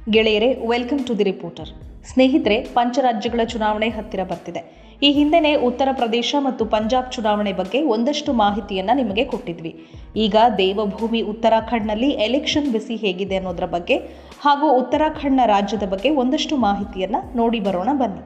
ಗೆಳೆಯರೇ welcome to the reporter ಸ್ನೇಹಿತರೆ ಪಂಚರಾಜ್ಯಗಳ ಚುನಾವಣೆ ಹತ್ತಿರ ಬರ್ತಿದೆ ಈ ಹಿಂದೆನೇ ಉತ್ತರ ಪ್ರದೇಶ ಮತ್ತು ಪಂಜಾಬ್ ಚುನಾವಣೆ ಬಗ್ಗೆ ಒಂದಷ್ಟು ಮಾಹಿತಿಯನ್ನ ನಿಮಗೆ ಕೊಟ್ಟಿದ್ವಿ ಈಗ ದೇವಭೂಮಿ ಉತ್ತರಾಖಂಡ್ನಲ್ಲಿ ಎಲೆಕ್ಷನ್ ಬಿಸಿ ಹೇಗಿದೆ ಅನ್ನೋದರ ಬಗ್ಗೆ ಹಾಗೂ ಉತ್ತರಾಖಂಡ್ನ ರಾಜ್ಯದ ಬಗ್ಗೆ ಒಂದಷ್ಟು ಮಾಹಿತಿಯನ್ನ ನೋಡಿ ಬರೋಣ ಬನ್ನಿ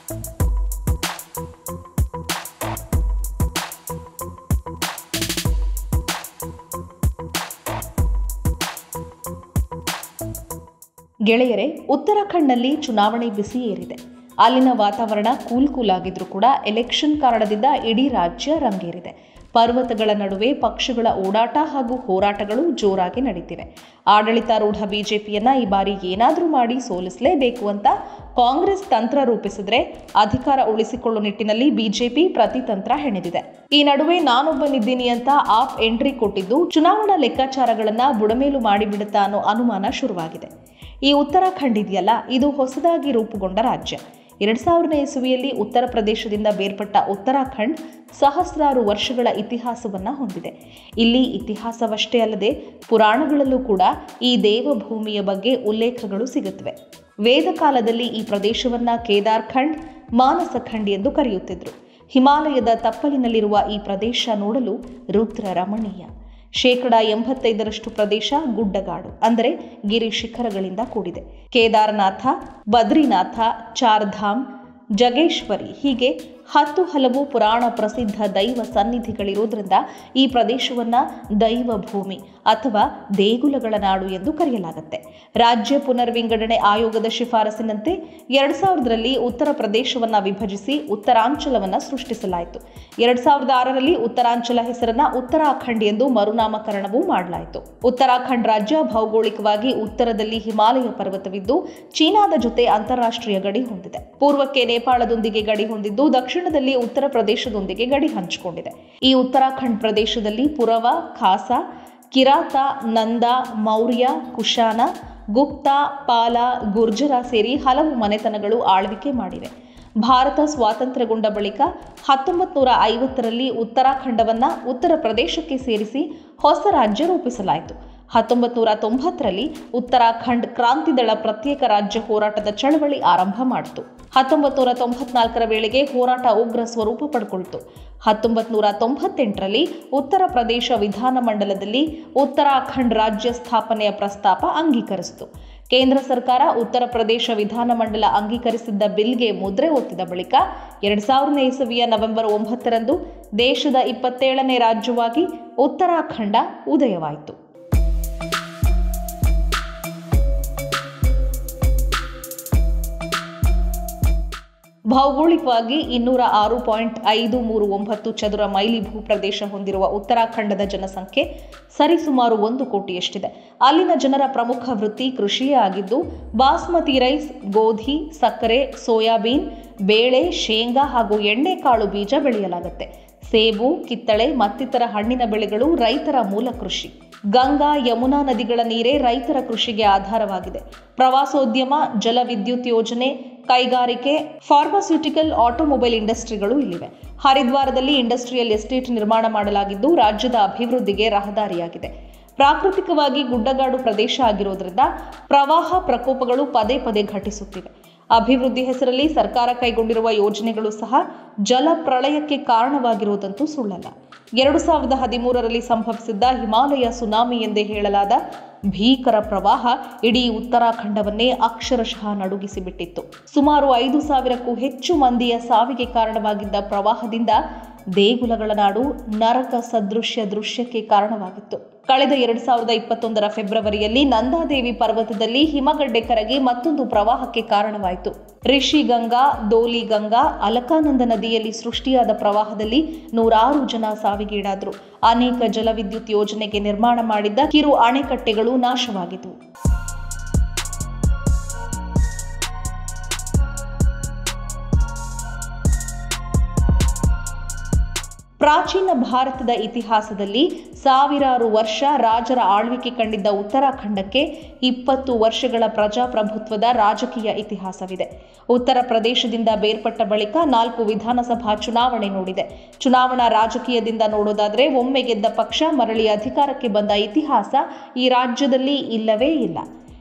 ಗೆಳೆಯರೇ ಉತ್ತರಾಖಂಡ್ನಲ್ಲಿ ಚುನಾವಣೆ ಬಿಸಿ ಏರಿದೆ ಅಲ್ಲಿನ ವಾತಾವರಣ ಕೂಲ್ ಕೂಲ್ ಆಗಿದ್ರೂ ಕೂಡ ಎಲೆಕ್ಷನ್ ಕಾರಣದಿಂದ ಇಡೀ ರಾಜ್ಯ ರಂಗೇರಿದೆ ಪರ್ವತಗಳ ನಡುವೆ ಪಕ್ಷಗಳ ಓಡಾಟ ಹಾಗೂ ಹೋರಾಟಗಳು ಜೋರಾಗಿ ನಡೀತಿವೆ ಆಡಳಿತಾರೂಢ ಬಿಜೆಪಿಯನ್ನ ಈ ಬಾರಿ ಏನಾದರೂ ಮಾಡಿ ಸೋಲಿಸಲೇಬೇಕು ಅಂತ ಕಾಂಗ್ರೆಸ್ ತಂತ್ರ ರೂಪಿಸಿದ್ರೆ ಅಧಿಕಾರ ಉಳಿಸಿಕೊಳ್ಳುವ ನಿಟ್ಟಿನಲ್ಲಿ ಬಿಜೆಪಿ ಪ್ರತಿತಂತ್ರ ಹೆಣೆದಿದೆ ಈ ನಡುವೆ ನಾನೊಬ್ಬನಿದ್ದೀನಿ ಅಂತ ಆಪ್ ಎಂಟ್ರಿ ಕೊಟ್ಟಿದ್ದು ಚುನಾವಣಾ ಲೆಕ್ಕಾಚಾರಗಳನ್ನ ಬುಡಮೇಲು ಮಾಡಿಬಿಡುತ್ತಾ ಅನ್ನೋ ಅನುಮಾನ ಶುರುವಾಗಿದೆ ಈ ಉತ್ತರಾಖಂಡ್ ಇದೆಯಲ್ಲ ಇದು ಹೊಸದಾಗಿ ರೂಪುಗೊಂಡ ರಾಜ್ಯ ಎರಡ್ ಸಾವಿರನೇ ಇಸುವಿಯಲ್ಲಿ ಉತ್ತರ ಪ್ರದೇಶದಿಂದ ಬೇರ್ಪಟ್ಟ ಉತ್ತರಾಖಂಡ್ ಸಹಸ್ರಾರು ವರ್ಷಗಳ ಇತಿಹಾಸವನ್ನ ಹೊಂದಿದೆ ಇಲ್ಲಿ ಇತಿಹಾಸವಷ್ಟೇ ಅಲ್ಲದೆ ಪುರಾಣಗಳಲ್ಲೂ ಕೂಡ ಈ ದೇವಭೂಮಿಯ ಬಗ್ಗೆ ಉಲ್ಲೇಖಗಳು ಸಿಗುತ್ತವೆ ವೇದ ಕಾಲದಲ್ಲಿ ಈ ಪ್ರದೇಶವನ್ನ ಕೇದಾರ್ಖಂಡ್ ಮಾನಸಖಂಡ್ ಎಂದು ಕರೆಯುತ್ತಿದ್ರು ಹಿಮಾಲಯದ ತಪ್ಪಲಿನಲ್ಲಿರುವ ಈ ಪ್ರದೇಶ ನೋಡಲು ರುದ್ರ ರಮಣೀಯ ಶೇಕಡ ಎಂಬತ್ತೈದರಷ್ಟು ಪ್ರದೇಶ ಗುಡ್ಡಗಾಡು ಅಂದರೆ ಗಿರಿ ಶಿಖರಗಳಿಂದ ಕೂಡಿದೆ ಕೇದಾರನಾಥ ಬದ್ರಿನಾಥ ಚಾರ್ಧಾಮ್ ಜಗೇಶ್ವರಿ ಹೀಗೆ ಹತ್ತು ಹಲವು ಪುರಾಣ ಪ್ರಸಿದ್ಧ ದೈವ ಸನ್ನಿಧಿಗಳಿರೋದ್ರಿಂದ ಈ ಪ್ರದೇಶವನ್ನ ದೈವ ಭೂಮಿ ಅಥವಾ ದೇಗುಲಗಳ ನಾಡು ಎಂದು ಕರೆಯಲಾಗುತ್ತೆ ರಾಜ್ಯ ಪುನರ್ವಿಂಗಡಣೆ ಆಯೋಗದ ಶಿಫಾರಸಿನಂತೆ ಎರಡ್ ಸಾವಿರದಲ್ಲಿ ಉತ್ತರ ಪ್ರದೇಶವನ್ನ ವಿಭಜಿಸಿ ಉತ್ತರಾಂಚಲವನ್ನ ಸೃಷ್ಟಿಸಲಾಯಿತು ಎರಡ್ ಸಾವಿರದ ಆರರಲ್ಲಿ ಉತ್ತರಾಂಚಲ ಹೆಸರನ್ನ ಉತ್ತರಾಖಂಡ್ ಎಂದು ಮರುನಾಮಕರಣವೂ ಮಾಡಲಾಯಿತು ಉತ್ತರಾಖಂಡ್ ರಾಜ್ಯ ಭೌಗೋಳಿಕವಾಗಿ ಉತ್ತರದಲ್ಲಿ ಹಿಮಾಲಯ ಪರ್ವತವಿದ್ದು ಚೀನಾದ ಜೊತೆ ಅಂತಾರಾಷ್ಟ್ರೀಯ ಗಡಿ ಹೊಂದಿದೆ ಪೂರ್ವಕ್ಕೆ ನೇಪಾಳದೊಂದಿಗೆ ಗಡಿ ಹೊಂದಿದ್ದು ದಕ್ಷಿಣದಲ್ಲಿ ಉತ್ತರ ಪ್ರದೇಶದೊಂದಿಗೆ ಗಡಿ ಹಂಚಿಕೊಂಡಿದೆ ಈ ಉತ್ತರಾಖಂಡ್ ಪ್ರದೇಶದಲ್ಲಿ ಪುರವ ಖಾಸಾ ಕಿರಾತ ನಂದ ಮೌರ್ಯ ಕುಶಾನ ಗುಪ್ತ ಪಾಲ ಗುರ್ಜರ ಸೇರಿ ಹಲವು ಮನೆತನಗಳು ಆಳ್ವಿಕೆ ಮಾಡಿವೆ ಭಾರತ ಸ್ವಾತಂತ್ರ್ಯಗೊಂಡ ಬಳಿಕ ಹತ್ತೊಂಬತ್ತು ನೂರ ಐವತ್ತರಲ್ಲಿ ಉತ್ತರಾಖಂಡವನ್ನ ಉತ್ತರ ಪ್ರದೇಶಕ್ಕೆ ಸೇರಿಸಿ ಹೊಸ ರಾಜ್ಯ ರೂಪಿಸಲಾಯಿತು ಹತ್ತೊಂಬತ್ತು ನೂರ ತೊಂಬತ್ತರಲ್ಲಿ ಉತ್ತರಾಖಂಡ್ ಕ್ರಾಂತಿದಳ ಪ್ರತ್ಯೇಕ ರಾಜ್ಯ ಹೋರಾಟದ ಚಳವಳಿ ಆರಂಭ ಮಾಡಿತು ಹತ್ತೊಂಬತ್ತು ನೂರ ತೊಂಬತ್ನಾಲ್ಕರ ವೇಳೆಗೆ ಹೋರಾಟ ಉಗ್ರ ಸ್ವರೂಪ ಪಡ್ಕೊಳ್ತು ಹತ್ತೊಂಬತ್ತು ನೂರ ತೊಂಬತ್ತೆಂಟರಲ್ಲಿ ಉತ್ತರ ಪ್ರದೇಶ ವಿಧಾನಮಂಡಲದಲ್ಲಿ ಉತ್ತರಾಖಂಡ್ ರಾಜ್ಯ ಸ್ಥಾಪನೆಯ ಪ್ರಸ್ತಾಪ ಅಂಗೀಕರಿಸಿತು ಕೇಂದ್ರ ಸರ್ಕಾರ ಉತ್ತರ ಪ್ರದೇಶ ವಿಧಾನಮಂಡಲ ಅಂಗೀಕರಿಸಿದ್ದ ಬಿಲ್ಗೆ ಮುದ್ರೆ ಒತ್ತಿದ ಬಳಿಕ ಎರಡ್ ಸಾವಿರನೇ ಇಸವಿಯ ನವೆಂಬರ್ ಒಂಬತ್ತರಂದು ದೇಶದ ಇಪ್ಪತ್ತೇಳನೇ ರಾಜ್ಯವಾಗಿ ಉತ್ತರಾಖಂಡ ಉದಯವಾಯಿತು ಭೌಗೋಳಿಕವಾಗಿ ಇನ್ನೂರ ಆರು ಪಾಯಿಂಟ್ ಐದು ಮೂರು ಒಂಬತ್ತು ಚದುರ ಮೈಲಿ ಭೂಪ್ರದೇಶ ಹೊಂದಿರುವ ಉತ್ತರಾಖಂಡದ ಜನಸಂಖ್ಯೆ ಸರಿಸುಮಾರು ಒಂದು ಕೋಟಿಯಷ್ಟಿದೆ ಅಲ್ಲಿನ ಜನರ ಪ್ರಮುಖ ವೃತ್ತಿ ಕೃಷಿಯೇ ಆಗಿದ್ದು ಬಾಸ್ಮತಿ ರೈಸ್ ಗೋಧಿ ಸಕ್ಕರೆ ಸೋಯಾಬೀನ್ ಬೇಳೆ ಶೇಂಗಾ ಹಾಗೂ ಎಣ್ಣೆಕಾಳು ಬೀಜ ಬೆಳೆಯಲಾಗುತ್ತೆ ಸೇಬು ಕಿತ್ತಳೆ ಮತ್ತಿತರ ಹಣ್ಣಿನ ಬೆಳೆಗಳು ರೈತರ ಮೂಲ ಕೃಷಿ ಗಂಗಾ ಯಮುನಾ ನದಿಗಳ ನೀರೇ ರೈತರ ಕೃಷಿಗೆ ಆಧಾರವಾಗಿದೆ ಪ್ರವಾಸೋದ್ಯಮ ಜಲವಿದ್ಯುತ್ ಯೋಜನೆ ಕೈಗಾರಿಕೆ ಫಾರ್ಮಾಸ್ಯೂಟಿಕಲ್ ಆಟೋಮೊಬೈಲ್ ಇಂಡಸ್ಟ್ರಿಗಳು ಇಲ್ಲಿವೆ ಹರಿದ್ವಾರದಲ್ಲಿ ಇಂಡಸ್ಟ್ರಿಯಲ್ ಎಸ್ಟೇಟ್ ನಿರ್ಮಾಣ ಮಾಡಲಾಗಿದ್ದು ರಾಜ್ಯದ ಅಭಿವೃದ್ಧಿಗೆ ರಹದಾರಿಯಾಗಿದೆ ಪ್ರಾಕೃತಿಕವಾಗಿ ಗುಡ್ಡಗಾಡು ಪ್ರದೇಶ ಆಗಿರೋದ್ರಿಂದ ಪ್ರವಾಹ ಪ್ರಕೋಪಗಳು ಪದೇ ಪದೇ ಘಟಿಸುತ್ತಿವೆ ಅಭಿವೃದ್ಧಿ ಹೆಸರಲ್ಲಿ ಸರ್ಕಾರ ಕೈಗೊಂಡಿರುವ ಯೋಜನೆಗಳು ಸಹ ಜಲ ಪ್ರಳಯಕ್ಕೆ ಕಾರಣವಾಗಿರುವುದಂತೂ ಸುಳ್ಳಲ್ಲ ಎರಡು ಸಾವಿರದ ಹದಿಮೂರರಲ್ಲಿ ಸಂಭವಿಸಿದ್ದ ಹಿಮಾಲಯ ಸುನಾಮಿ ಎಂದೇ ಹೇಳಲಾದ ಭೀಕರ ಪ್ರವಾಹ ಇಡೀ ಉತ್ತರಾಖಂಡವನ್ನೇ ಅಕ್ಷರಶಃ ನಡುಗಿಸಿಬಿಟ್ಟಿತ್ತು ಸುಮಾರು ಐದು ಸಾವಿರಕ್ಕೂ ಹೆಚ್ಚು ಮಂದಿಯ ಸಾವಿಗೆ ಕಾರಣವಾಗಿದ್ದ ಪ್ರವಾಹದಿಂದ ದೇಗುಲಗಳ ನಾಡು ನರಕ ಸದೃಶ್ಯ ದೃಶ್ಯಕ್ಕೆ ಕಾರಣವಾಗಿತ್ತು ಕಳೆದ ಎರಡ್ ಸಾವಿರದ ಇಪ್ಪತ್ತೊಂದರ ಫೆಬ್ರವರಿಯಲ್ಲಿ ನಂದಾದೇವಿ ಪರ್ವತದಲ್ಲಿ ಹಿಮಗಡ್ಡೆ ಕರಗಿ ಮತ್ತೊಂದು ಪ್ರವಾಹಕ್ಕೆ ಕಾರಣವಾಯಿತು ರಿಷಿ ಗಂಗಾ ದೋಲಿ ಗಂಗಾ ಅಲಕಾನಂದ ನದಿಯಲ್ಲಿ ಸೃಷ್ಟಿಯಾದ ಪ್ರವಾಹದಲ್ಲಿ ನೂರಾರು ಜನ ಸಾವಿಗೀಡಾದರು ಅನೇಕ ಜಲವಿದ್ಯುತ್ ಯೋಜನೆಗೆ ನಿರ್ಮಾಣ ಮಾಡಿದ್ದ ಕಿರು ಅಣೆಕಟ್ಟೆಗಳು ನಾಶವಾಗಿದ್ದವು ಪ್ರಾಚೀನ ಭಾರತದ ಇತಿಹಾಸದಲ್ಲಿ ಸಾವಿರಾರು ವರ್ಷ ರಾಜರ ಆಳ್ವಿಕೆ ಕಂಡಿದ್ದ ಉತ್ತರಾಖಂಡಕ್ಕೆ ಇಪ್ಪತ್ತು ವರ್ಷಗಳ ಪ್ರಜಾಪ್ರಭುತ್ವದ ರಾಜಕೀಯ ಇತಿಹಾಸವಿದೆ ಉತ್ತರ ಪ್ರದೇಶದಿಂದ ಬೇರ್ಪಟ್ಟ ಬಳಿಕ ನಾಲ್ಕು ವಿಧಾನಸಭಾ ಚುನಾವಣೆ ನೋಡಿದೆ ಚುನಾವಣಾ ರಾಜಕೀಯದಿಂದ ನೋಡೋದಾದರೆ ಒಮ್ಮೆ ಗೆದ್ದ ಪಕ್ಷ ಮರಳಿ ಅಧಿಕಾರಕ್ಕೆ ಬಂದ ಇತಿಹಾಸ ಈ ರಾಜ್ಯದಲ್ಲಿ ಇಲ್ಲವೇ ಇಲ್ಲ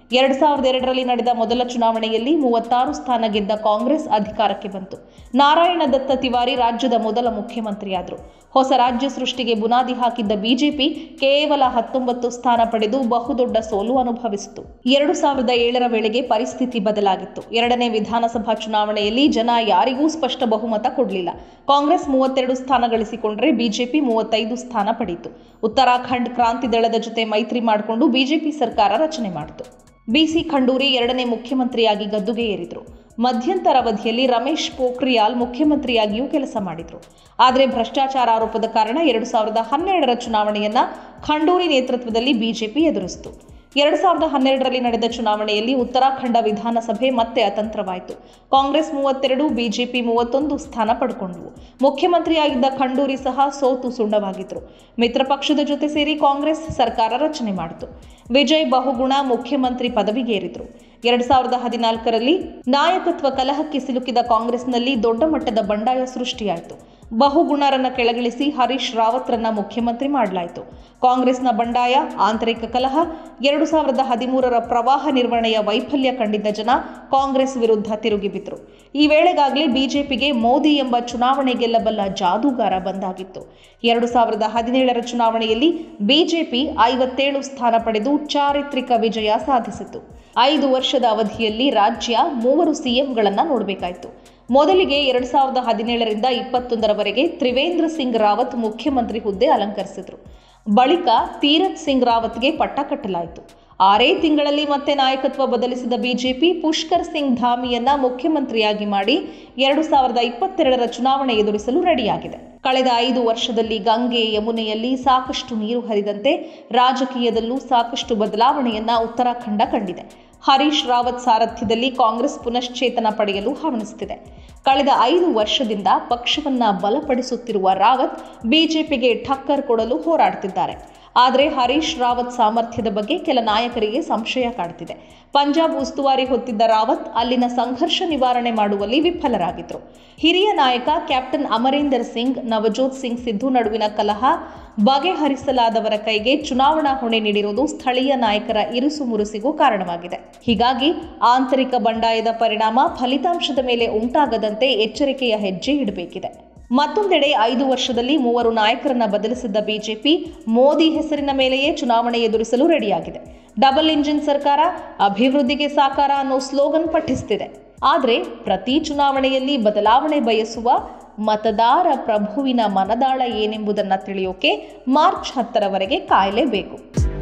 ಎರಡು ಸಾವಿರದ ಎರಡರಲ್ಲಿ ನಡೆದ ಮೊದಲ ಚುನಾವಣೆಯಲ್ಲಿ ಮೂವತ್ತಾರು ಸ್ಥಾನ ಗೆದ್ದ ಕಾಂಗ್ರೆಸ್ ಅಧಿಕಾರಕ್ಕೆ ಬಂತು ನಾರಾಯಣ ದತ್ತ ತಿವಾರಿ ರಾಜ್ಯದ ಮೊದಲ ಮುಖ್ಯಮಂತ್ರಿಯಾದರು ಹೊಸ ರಾಜ್ಯ ಸೃಷ್ಟಿಗೆ ಬುನಾದಿ ಹಾಕಿದ್ದ ಬಿಜೆಪಿ ಕೇವಲ ಹತ್ತೊಂಬತ್ತು ಸ್ಥಾನ ಪಡೆದು ಬಹುದೊಡ್ಡ ಸೋಲು ಅನುಭವಿಸಿತು ಎರಡು ಸಾವಿರದ ಏಳರ ವೇಳೆಗೆ ಪರಿಸ್ಥಿತಿ ಬದಲಾಗಿತ್ತು ಎರಡನೇ ವಿಧಾನಸಭಾ ಚುನಾವಣೆಯಲ್ಲಿ ಜನ ಯಾರಿಗೂ ಸ್ಪಷ್ಟ ಬಹುಮತ ಕೊಡಲಿಲ್ಲ ಕಾಂಗ್ರೆಸ್ ಮೂವತ್ತೆರಡು ಸ್ಥಾನ ಗಳಿಸಿಕೊಂಡ್ರೆ ಬಿಜೆಪಿ ಮೂವತ್ತೈದು ಸ್ಥಾನ ಪಡೆಯಿತು ಉತ್ತರಾಖಂಡ್ ಕ್ರಾಂತಿ ದಳದ ಜೊತೆ ಮೈತ್ರಿ ಮಾಡಿಕೊಂಡು ಬಿಜೆಪಿ ಸರ್ಕಾರ ರಚನೆ ಮಾಡಿತು ಬಿಸಿ ಖಂಡೂರಿ ಎರಡನೇ ಮುಖ್ಯಮಂತ್ರಿಯಾಗಿ ಗದ್ದುಗೆ ಏರಿದ್ರು ಮಧ್ಯಂತರ ಅವಧಿಯಲ್ಲಿ ರಮೇಶ್ ಪೋಖ್ರಿಯಾಲ್ ಮುಖ್ಯಮಂತ್ರಿಯಾಗಿಯೂ ಕೆಲಸ ಮಾಡಿದ್ರು ಆದರೆ ಭ್ರಷ್ಟಾಚಾರ ಆರೋಪದ ಕಾರಣ ಎರಡು ಸಾವಿರದ ಹನ್ನೆರಡರ ಚುನಾವಣೆಯನ್ನ ಖಂಡೂರಿ ನೇತೃತ್ವದಲ್ಲಿ ಬಿಜೆಪಿ ಎದುರಿಸಿತು ಎರಡು ಸಾವಿರದ ಹನ್ನೆರಡರಲ್ಲಿ ನಡೆದ ಚುನಾವಣೆಯಲ್ಲಿ ಉತ್ತರಾಖಂಡ ವಿಧಾನಸಭೆ ಮತ್ತೆ ಅತಂತ್ರವಾಯಿತು ಕಾಂಗ್ರೆಸ್ ಮೂವತ್ತೆರಡು ಬಿಜೆಪಿ ಮೂವತ್ತೊಂದು ಸ್ಥಾನ ಪಡ್ಕೊಂಡ್ವು ಮುಖ್ಯಮಂತ್ರಿಯಾಗಿದ್ದ ಖಂಡೂರಿ ಸಹ ಸೋತು ಸುಣ್ಣವಾಗಿದ್ರು ಮಿತ್ರ ಪಕ್ಷದ ಜೊತೆ ಸೇರಿ ಕಾಂಗ್ರೆಸ್ ಸರ್ಕಾರ ರಚನೆ ಮಾಡಿತು ವಿಜಯ್ ಬಹುಗುಣ ಮುಖ್ಯಮಂತ್ರಿ ಪದವಿಗೇರಿದ್ರು ಎರಡ್ ಸಾವಿರದ ಹದಿನಾಲ್ಕರಲ್ಲಿ ನಾಯಕತ್ವ ಕಲಹಕ್ಕೆ ಸಿಲುಕಿದ ಕಾಂಗ್ರೆಸ್ನಲ್ಲಿ ದೊಡ್ಡ ಮಟ್ಟದ ಬಂಡಾಯ ಸೃಷ್ಟಿಯಾಯಿತು ಬಹುಗುಣರನ್ನ ಕೆಳಗಿಳಿಸಿ ಹರೀಶ್ ರಾವತ್ರನ್ನ ಮುಖ್ಯಮಂತ್ರಿ ಮಾಡಲಾಯಿತು ಕಾಂಗ್ರೆಸ್ನ ಬಂಡಾಯ ಆಂತರಿಕ ಕಲಹ ಎರಡು ಸಾವಿರದ ಹದಿಮೂರರ ಪ್ರವಾಹ ನಿರ್ವಹಣೆಯ ವೈಫಲ್ಯ ಕಂಡಿದ್ದ ಜನ ಕಾಂಗ್ರೆಸ್ ವಿರುದ್ಧ ತಿರುಗಿಬಿದ್ರು ಈ ವೇಳೆಗಾಗಲೇ ಬಿಜೆಪಿಗೆ ಮೋದಿ ಎಂಬ ಚುನಾವಣೆ ಗೆಲ್ಲಬಲ್ಲ ಜಾದೂಗಾರ ಬಂದಾಗಿತ್ತು ಎರಡು ಸಾವಿರದ ಹದಿನೇಳರ ಚುನಾವಣೆಯಲ್ಲಿ ಬಿಜೆಪಿ ಐವತ್ತೇಳು ಸ್ಥಾನ ಪಡೆದು ಚಾರಿತ್ರಿಕ ವಿಜಯ ಸಾಧಿಸಿತು ಐದು ವರ್ಷದ ಅವಧಿಯಲ್ಲಿ ರಾಜ್ಯ ಮೂವರು ಸಿಎಂಗಳನ್ನ ನೋಡಬೇಕಾಯಿತು ಮೊದಲಿಗೆ ಎರಡ್ ಸಾವಿರದ ಹದಿನೇಳರಿಂದ ಇಪ್ಪತ್ತೊಂದರವರೆಗೆ ತ್ರಿವೇಂದ್ರ ಸಿಂಗ್ ರಾವತ್ ಮುಖ್ಯಮಂತ್ರಿ ಹುದ್ದೆ ಅಲಂಕರಿಸಿದ್ರು ಬಳಿಕ ತೀರತ್ ಸಿಂಗ್ ರಾವತ್ಗೆ ಪಟ್ಟ ಕಟ್ಟಲಾಯಿತು ಆರೇ ತಿಂಗಳಲ್ಲಿ ಮತ್ತೆ ನಾಯಕತ್ವ ಬದಲಿಸಿದ ಬಿಜೆಪಿ ಪುಷ್ಕರ್ ಸಿಂಗ್ ಧಾಮಿಯನ್ನ ಮುಖ್ಯಮಂತ್ರಿಯಾಗಿ ಮಾಡಿ ಎರಡು ಸಾವಿರದ ಇಪ್ಪತ್ತೆರಡರ ಚುನಾವಣೆ ಎದುರಿಸಲು ರೆಡಿಯಾಗಿದೆ ಕಳೆದ ಐದು ವರ್ಷದಲ್ಲಿ ಗಂಗೆ ಯಮುನೆಯಲ್ಲಿ ಸಾಕಷ್ಟು ನೀರು ಹರಿದಂತೆ ರಾಜಕೀಯದಲ್ಲೂ ಸಾಕಷ್ಟು ಬದಲಾವಣೆಯನ್ನ ಉತ್ತರಾಖಂಡ ಕಂಡಿದೆ ಹರೀಶ್ ರಾವತ್ ಸಾರಥ್ಯದಲ್ಲಿ ಕಾಂಗ್ರೆಸ್ ಪುನಶ್ಚೇತನ ಪಡೆಯಲು ಹವಣಿಸುತ್ತಿದೆ ಕಳೆದ ಐದು ವರ್ಷದಿಂದ ಪಕ್ಷವನ್ನ ಬಲಪಡಿಸುತ್ತಿರುವ ರಾವತ್ ಬಿಜೆಪಿಗೆ ಠಕ್ಕರ್ ಕೊಡಲು ಹೋರಾಡುತ್ತಿದ್ದಾರೆ ಆದರೆ ಹರೀಶ್ ರಾವತ್ ಸಾಮರ್ಥ್ಯದ ಬಗ್ಗೆ ಕೆಲ ನಾಯಕರಿಗೆ ಸಂಶಯ ಕಾಡುತ್ತಿದೆ ಪಂಜಾಬ್ ಉಸ್ತುವಾರಿ ಹೊತ್ತಿದ್ದ ರಾವತ್ ಅಲ್ಲಿನ ಸಂಘರ್ಷ ನಿವಾರಣೆ ಮಾಡುವಲ್ಲಿ ವಿಫಲರಾಗಿದ್ರು ಹಿರಿಯ ನಾಯಕ ಕ್ಯಾಪ್ಟನ್ ಅಮರೀಂದರ್ ಸಿಂಗ್ ನವಜೋತ್ ಸಿಂಗ್ ಸಿದ್ದು ನಡುವಿನ ಕಲಹ ಬಗೆಹರಿಸಲಾದವರ ಕೈಗೆ ಚುನಾವಣಾ ಹೊಣೆ ನೀಡಿರುವುದು ಸ್ಥಳೀಯ ನಾಯಕರ ಇರುಸು ಮುರುಸಿಗೂ ಕಾರಣವಾಗಿದೆ ಹೀಗಾಗಿ ಆಂತರಿಕ ಬಂಡಾಯದ ಪರಿಣಾಮ ಫಲಿತಾಂಶದ ಮೇಲೆ ಉಂಟಾಗದಂತೆ ಎಚ್ಚರಿಕೆಯ ಹೆಜ್ಜೆ ಇಡಬೇಕಿದೆ ಮತ್ತೊಂದೆಡೆ ಐದು ವರ್ಷದಲ್ಲಿ ಮೂವರು ನಾಯಕರನ್ನ ಬದಲಿಸಿದ್ದ ಬಿಜೆಪಿ ಮೋದಿ ಹೆಸರಿನ ಮೇಲೆಯೇ ಚುನಾವಣೆ ಎದುರಿಸಲು ರೆಡಿಯಾಗಿದೆ ಡಬಲ್ ಇಂಜಿನ್ ಸರ್ಕಾರ ಅಭಿವೃದ್ಧಿಗೆ ಸಾಕಾರ ಅನ್ನೋ ಸ್ಲೋಗನ್ ಪಠಿಸ್ತಿದೆ ಆದರೆ ಪ್ರತಿ ಚುನಾವಣೆಯಲ್ಲಿ ಬದಲಾವಣೆ ಬಯಸುವ ಮತದಾರ ಪ್ರಭುವಿನ ಮನದಾಳ ಏನೆಂಬುದನ್ನು ತಿಳಿಯೋಕೆ ಮಾರ್ಚ್ ಹತ್ತರವರೆಗೆ ಕಾಯಲೇಬೇಕು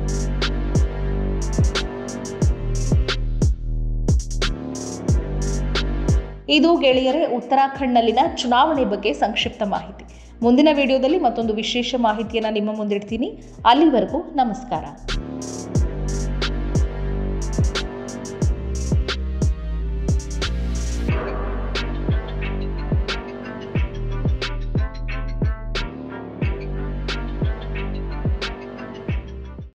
ಇದು ಗೆಳೆಯರೇ ಉತ್ತರಾಖಂಡ್ನಲ್ಲಿನ ಚುನಾವಣೆ ಬಗ್ಗೆ ಸಂಕ್ಷಿಪ್ತ ಮಾಹಿತಿ ಮುಂದಿನ ವಿಡಿಯೋದಲ್ಲಿ ಮತ್ತೊಂದು ವಿಶೇಷ ಮಾಹಿತಿಯನ್ನು ನಿಮ್ಮ ಮುಂದಿಡ್ತೀನಿ ಅಲ್ಲಿವರೆಗೂ ನಮಸ್ಕಾರ